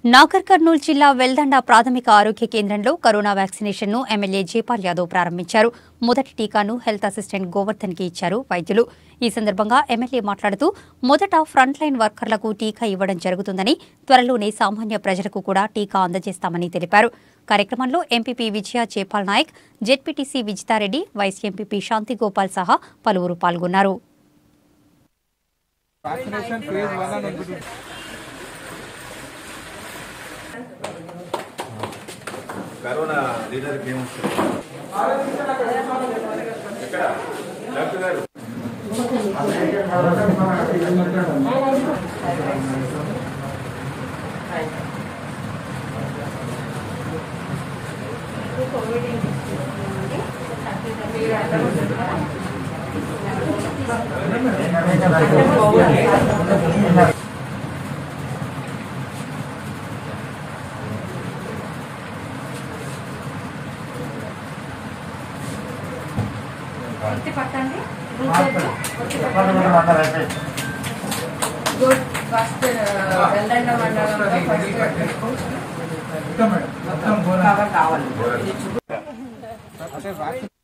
నాగర్ కర్నూలు జిల్లా వెల్దండ ప్రాథమిక ఆరోగ్య కేంద్రంలో కరోనా వ్యాక్సినేషన్ ను ఎమ్మెల్యే జేపాల్ యాదవ్ ప్రారంభించారు మొదటి టీకాను హెల్త్ అసిస్టెంట్ గోవర్ధన్ కి ఇచ్చారు వైద్యులు ఈ సందర్భంగా ఎమ్మెల్యే మాట్లాడుతూ మొదట ఫ్రంట్ లైన్ వర్కర్లకు టీకా ఇవ్వడం జరుగుతుందని త్వరలోనే సామాన్య ప్రజలకు కూడా టీకా అందజేస్తామని తెలిపారు కార్యక్రమంలో ఎంపీపీ విజయ జేపాల్ నాయక్ జెడ్పీటీసీ విజితారెడ్డి వైస్ ఎంపీపీ శాంతిగోపాల్ సహా పలువురు పాల్గొన్నారు వ్యాక్సినేషన్ ఫేజ్ వన్ అని ఉంటుంది కరోనా లీడర్కి ఏమొస్తుంది ఎక్కడ డాక్టర్ గారు గుడ్ ఫస్ట్ వెల్దండ మండలంలో ఫస్ట్ ఇంకా మేడం మొత్తం కవర్ కావాలి అంటే వ్యాక్సిన్